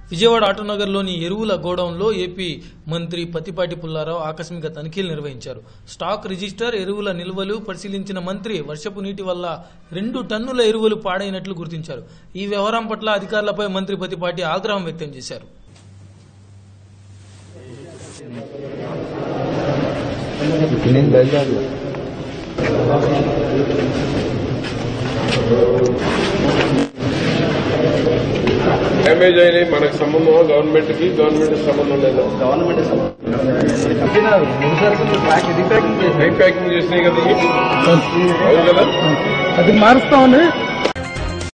విజయవాడ ఆటోనగర్లోని ఎరువుల గోడౌన్లో ఏపీ మంత్రి పత్తిపాటి పుల్లారావు ఆకస్మిక తనిఖీలు నిర్వహించారు స్టాక్ రిజిస్టర్ ఎరువుల నిల్వలు పరిశీలించిన మంత్రి వర్షపు నీటి వల్ల రెండు టన్నుల ఎరువులు పాడైనట్లు గుర్తించారు ఈ వ్యవహారం పట్ల అధికారులపై మంత్రి పత్తిపాటి ఆగ్రహం వ్యక్తం చేశారు నేను బయలుదేరు డ్యామేజ్ అయినాయి మనకు సంబంధం గవర్నమెంట్ కి గవర్నమెంట్ సంబంధం లేదా గవర్నమెంట్ కంపెనీ మూడు సరుకులు ప్యాక్ రీప్యాకింగ్ చేసి రీప్యాకింగ్ చేసినాయి కదా ఇవి? అవును కదా అది మారుస్తామని